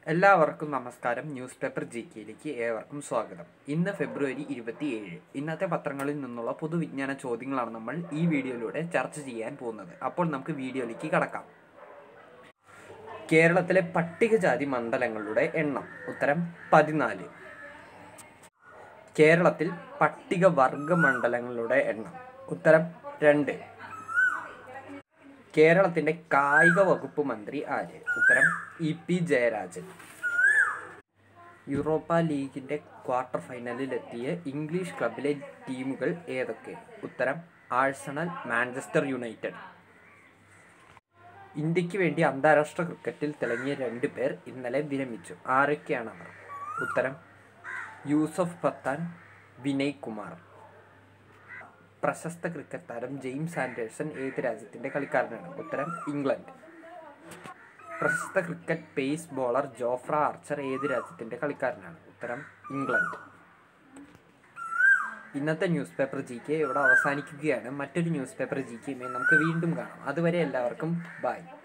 എല്ലാവർക്കും നമസ്കാരം news paper G കെയിലേക്ക് ഏവർക്കും സ്വാഗതം ഇന്ന് ഫെബ്രുവരി ഇരുപത്തിയേഴ് ഇന്നത്തെ പത്രങ്ങളിൽ നിന്നുള്ള പൊതുവിജ്ഞാന ചോദ്യങ്ങളാണ് നമ്മൾ ഈ വീഡിയോയിലൂടെ ചർച്ച ചെയ്യാൻ പോകുന്നത് അപ്പോൾ നമുക്ക് വീഡിയോയിലേക്ക് കടക്കാം കേരളത്തിലെ പട്ടികജാതി മണ്ഡലങ്ങളുടെ എണ്ണം ഉത്തരം പതിനാല് കേരളത്തിൽ പട്ടികവർഗ മണ്ഡലങ്ങളുടെ എണ്ണം ഉത്തരം രണ്ട് കേരളത്തിന്റെ കായിക വകുപ്പ് മന്ത്രി ആര് ഉത്തരം ഇ പി ജയരാജൻ യൂറോപ്പ ലീഗിന്റെ ക്വാർട്ടർ ഫൈനലിലെത്തിയ ഇംഗ്ലീഷ് ക്ലബിലെ ടീമുകൾ ഏതൊക്കെ ഉത്തരം ആഴ്സണൽ മാഞ്ചസ്റ്റർ യുണൈറ്റഡ് ഇന്ത്യക്ക് വേണ്ടി അന്താരാഷ്ട്ര ക്രിക്കറ്റിൽ തിളങ്ങിയ രണ്ട് പേർ ഇന്നലെ വിരമിച്ചു ആരൊക്കെയാണ് അവർ ഉത്തരം യൂസഫ് പത്താൻ വിനയ് കുമാർ പ്രശസ്ത ക്രിക്കറ്റ് താരം ജെയിംസ് ആൻഡേഴ്സൺ ഏത് രാജ്യത്തിന്റെ കളിക്കാരനാണ് ഉത്തരം ഇംഗ്ലണ്ട് പ്രശസ്ത cricket pace bowler Jofra Archer ഏത് രാജ്യത്തിന്റെ കളിക്കാരനാണ് ഉത്തരം ഇംഗ്ലണ്ട് ഇന്നത്തെ ന്യൂസ് പേപ്പർ ജി കെ ഇവിടെ അവസാനിക്കുകയാണ് മറ്റൊരു ന്യൂസ് പേപ്പർ ജി കെയുമായി നമുക്ക് വീണ്ടും കാണാം അതുവരെ എല്ലാവർക്കും ബൈ